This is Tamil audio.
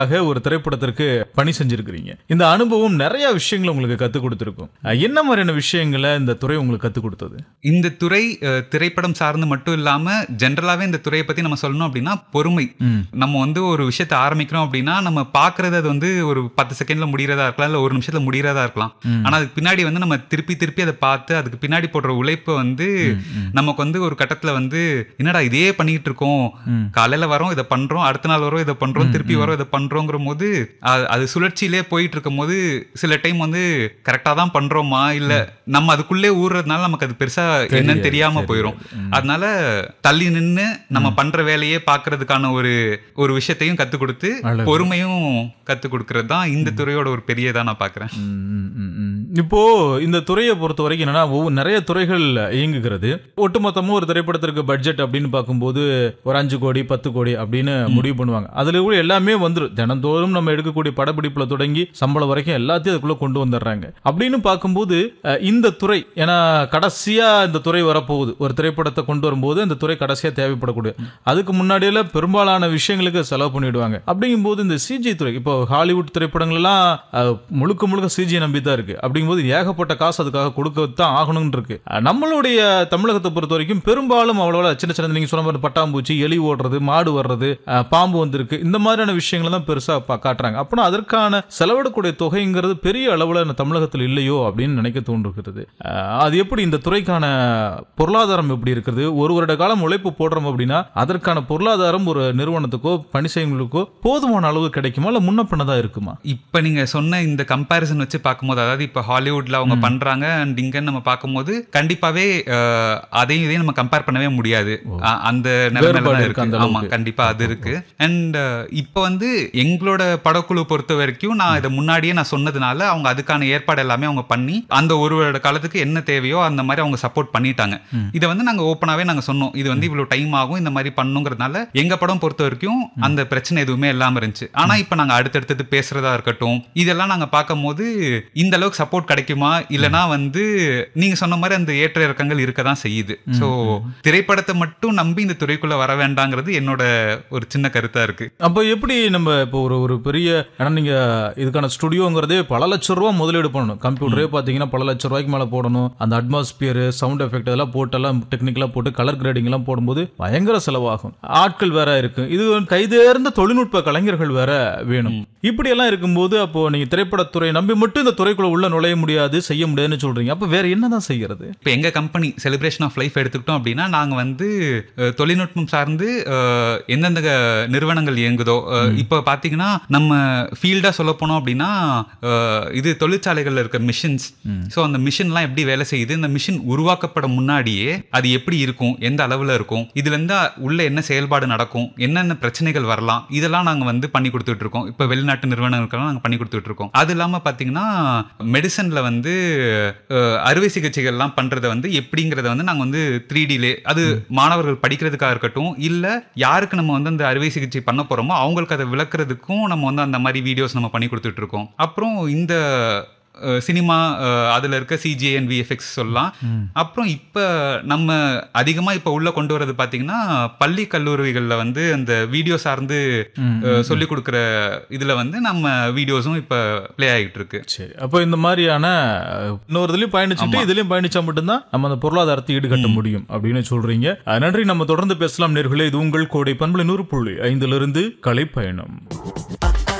ஆக ஒரு திரைப்படத்திற்கு பணி செஞ்சிருக்கிறீங்க இந்த அனுபவம் நிறைய விஷயங்களை உங்களுக்கு கத்துக் கொடுத்திருக்கும் அஹ், என்ன மாதிரியான விஷயங்களை இந்த துறை உங்களுக்கு கத்துக் கொடுத்தது இந்த துறை அஹ், திரைப்படம் சார்ந்து மட்டும் இல்லாம ஜென்ரலாவே இந்த துறையை பத்தி நம்ம சொல்லணும் அப்படின்னா பொறுமை நம்ம வந்து ஒரு விஷயத்தை ஆரம்பிக்கிறோம் அப்படின்னா நம்ம பாக்குறது அது வந்து ஒரு பத்து செகண்ட்ல முடியறதா இருக்கலாம் இல்ல ஒரு நிமிஷத்துல முடியறதா இருக்கலாம் ஆனா அதுக்கு பின்னாடி வந்து நம்ம திருப்பி திருப்பி அதை பார்த்து அதுக்கு பின்னாடி போடுற உழைப்பு வந்து நமக்கு வந்து ஒரு கட்டத்துல வந்து என்னடா இதே பண்ணிட்டு இருக்கோம் காலையில வரோம் இதை பண்றோம் அடுத்த நாள் வரோம் இதை பண்றோம் திருப்பி வரோம் இதை பண்றோங்கிற போது அது- அது சுழற்சியிலே போயிட்டு இருக்கும் போது சில டைம் வந்து கரெக்டா தான் பண்றோமா இல்ல நம்ம அதுக்குள்ளே ஊறுறதுனால நமக்கு அது பெருசா என்னன்னு தெரியாம போயிடும் அதனால தள்ளி நின்னு நம்ம பண்ற வேலையே பாக்குறதுக்கான ஒரு ஒரு விஷயத்தையும் கத்து கொடுத்து அழகு. பொறுமையும் கத்து கொடுக்கறது தான் இந்த துறையோட ஒரு பெரியதா நான் பாக்குறேன் ம், ம், ம், ம். இப்போ இந்த துறையை பொறுத்த வரைக்கும் என்னன்னா ஒவ்வொரு நிறைய துறைகள் இயங்குகிறது ஒட்டுமொத்தமா ஒரு திரைப்படத்திற்கு பட்ஜெட் அப்படின்னு பார்க்கும்போது ஒரு அஞ்சு கோடி பத்து கோடி அப்படின்னு முடிவு பண்ணுவாங்க அதுல கூட எல்லாமே வந்துடும் தினந்தோறும் நம்ம எடுக்கக்கூடிய படப்பிடிப்புல தொடங்கி சம்பளம் வரைக்கும் எல்லாத்தையும் அதுக்குள்ள கொண்டு வந்துடுறாங்க அப்படின்னு பார்க்கும்போது அஹ், இந்த துறை ஏன்னா கடைசியா இந்த துறை வரப்போகுது ஒரு திரைப்படத்தை கொண்டு வரும்போது இந்த துறை கடைசியா தேவைப்படக்கூடிய அதுக்கு முன்னாடியில பெரும்பாலான விஷயங்களுக்கு செலவு பண்ணிடுவாங்க அப்படிங்கும்போது இந்த சிஜி துறை இப்போ ஹாலிவுட் திரைப்படங்கள் எல்லாம் அஹ், முழுக்க முழுக்க சிஜி நம்பி தான் இருக்கு அப்படிங்கும்போது ஏகப்பட்ட காசு அதுக்காக கொடுக்கத்தான் ஆகணும்னு இருக்கு அஹ், நம்மளுடைய தமிழகத்தை பொறுத்த வரைக்கும் பெரும்பாலும் அவ்வளோ சின்ன சின்ன நீங்க சொன்ன மாதிரி பட்டாம்பூச்சி எலி ஓடுறது மாடு வர்றது அஹ், பாம்பு வந்திருக்கு இந்த மாதிரியான விஷயங்களை தான் பெருசா பா- காட்டுறாங்க அப்பனா அதற்கான செலவிடக்கூடிய தொகைங்கிறது பெரிய அளவுல நம்ம தமிழகத்தில் இல்லையோ அப்படின்னு நினைக்க தோன்றுகிறது அஹ், அது எப்படி இந்த துறைக்கான பொருளாதாரம் எப்படி இருக்குது ஒரு வருட காலம் உழைப்பு போடுறோம் அப்படின்னா அதற்கான பொருளாதாரம் ஒரு நிறுவனத்துக்கோ பணி செய்யவங்களுக்கோ போதுமான அளவு கிடைக்குமா இல்ல முன்ன பின்னதா இருக்குமா இப்ப நீங்க சொன்ன இந்த கம்பேரிசன் வச்சு பார்க்கும்போது அதாவது இப்ப ஹாலிவுட்ல அவங்க பண்றாங்க அண்ட் இங்க நம்ம பார்க்கும்போது கண்டிப்பாவே அஹ், அதையும் இதையும் நம்ம கம்பேர் பண்ணவே முடியாது அ- அந்த நிலைமையில வேறுபாடு தான் இருக்கு அந்த இருக்கு ஆமா அளவுக்கு. கண்டிப்பா அது இருக்கு அண்ட் இப்ப வந்து எங்களோட படக்குழு பொறுத்த வரைக்கும் நான் இதை முன்னாடியே நான் சொன்னதுனால அவங்க அதுக்கான ஏற்பாடு எல்லாமே அவங்க பண்ணி அந்த ஒரு வருட காலத்துக்கு என்ன தேவையோ அந்த மாதிரி அவங்க சப்போர்ட் பண்ணிட்டாங்க இதை வந்து நாங்க ஓப்பனாவே நாங்க சொன்னோம் இது வந்து இவ்வளவு டைம் ஆகும் இந்த மாதிரி பண்ணுங்கிறதுனால எங்க படம் பொறுத்த வரைக்கும் அந்த பிரச்சனை எதுவுமே இல்லாம இருந்துச்சு ஆனா இப்ப நாங்க அடுத்தடுத்து பேசுறதா இருக்கட்டும் இதெல்லாம் நாங்க பார்க்கும்போது இந்த அளவுக்கு சப்போர்ட் கிடைக்குமா இல்லனா வந்து நீங்க சொன்ன மாதிரி அந்த ஏற்ற இறக்கங்கள் இருக்க தான் செய்யுது சோ திரைப்படத்தை மட்டும் நம்பி இந்த துறைக்குள்ள வர வேண்டாங்கிறது என்னோட ஒரு சின்ன கருத்தா இருக்கு அப்போ எப்படி நம்ம இப்போ ஒரு ஒரு பெரிய ஏன்னா நீங்க இதுக்கான ஸ்டுடியோங்கிறதே பல லட்சம் ரூபா முதலீடு பண்ணணும் கம்ப்யூட்டரே பார்த்தீங்கன்னா பல லட்சம் ரூபாய்க்கு மேலே போடணும் அந்த அட்மாஸ்பியர் சவுண்ட் எஃபெக்ட் அதெல்லாம் போட்டெல்லாம் டெக்னிக்கலாக போட்டு கலர் கிரேடிங் எல்லாம் போடும்போது பயங்கர செலவாகும் ஆட்கள் வேற இருக்கு இது வந்து கைதேர்ந்த தொழில்நுட்ப கலைஞர்கள் வேற வேணும் இப்படி எல்லாம் இருக்கும்போது அப்போ நீங்க திரைப்படத்துறை நம்பி மட்டும் இந்த துறைக்குள்ள உள்ள நுழைய முடியாது செய்ய முடியாதுன்னு சொல்றீங்க அப்போ வேற என்னதான் செய்யறது இப்போ எங்க கம்பெனி செலிப்ரேஷன் ஆஃப் லைஃப் எடுத்துக்கிட்டோம் அப்படின்னா நாங்க வந்து அஹ், தொழில்நுட்பம் சார்ந்து அஹ், எந்தெந்த க- நிறுவனங்கள் இயங்குதோ அஹ், இப்போ பாத்தீங்கன்னா நம்ம ஃபீல்டா சொல்ல போனோம் அப்படின்னா அஹ், இது தொழிற்சாலைகள்ல இருக்க மிஷின்ஸ் ஸோ அந்த மிஷின்லாம் எப்படி வேலை செய்யுது இந்த மிஷின் உருவாக்கப்பட முன்னாடியே அது எப்படி இருக்கும் எந்த அளவுல இருக்கும் இதுல இருந்து உள்ள என்ன செயல்பாடு நடக்கும் என்னென்ன பிரச்சனைகள் வரலாம் இதெல்லாம் நாங்க வந்து பண்ணி கொடுத்துட்டு இருக்கோம் இப்போ வெளிநாட்டு நிறுவனங்களுக்கெல்லாம் நாங்க பண்ணி கொடுத்துட்டு இருக்கோம் அது இல்லாம பாத்தீங்கன்னா மெடிசன்ல வந்து அஹ், அறுவை சிகிச்சைகள்லாம் பண்றத வந்து எப்படிங்கிறத வந்து நாங்க வந்து த்ரீ டிலே அது மாணவர்கள் படிக்கிறதுக்காக இருக்கட்டும் இல்ல யாருக்கு நம்ம வந்து அந்த அறுவை சிகிச்சை பண்ண போறோமோ அவங்களுக்கு அதை விளக்குறதுக்கும் நம்ம வந்து அந்த மாதிரி வீடியோஸ் நம்ம பண்ணி கொடுத்துட்டு இருக்கோம் அப்புறம் இந்த சினிமா அதில் இருக்க சிஜிஏ அண்ட் விஎஃப்எக்ஸ் சொல்லலாம் அப்புறம் இப்போ நம்ம அதிகமாக இப்போ உள்ள கொண்டு வரது பார்த்தீங்கன்னா பள்ளி கல்லூரிகளில் வந்து அந்த வீடியோ சார்ந்து அஹ், சொல்லிக் கொடுக்குற இதில் வந்து நம்ம வீடியோஸும் இப்போ ப்ளே ஆகிட்டு இருக்கு சரி அப்போ இந்த மாதிரியான அஹ், இன்னொரு இதுலயும் பயணிச்சுட்டு இதுலயும் பயணிச்சா மட்டும்தான் நம்ம அந்த பொருளாதாரத்தை ஈடுகட்ட முடியும் அப்படின்னு சொல்றீங்க அஹ், நன்றி நம்ம தொடர்ந்து பேசலாம் நேர்களே இது உங்கள் கோடை பண்பலை நூறு புள்ளி ஐந்துல இருந்து கலை பயணம்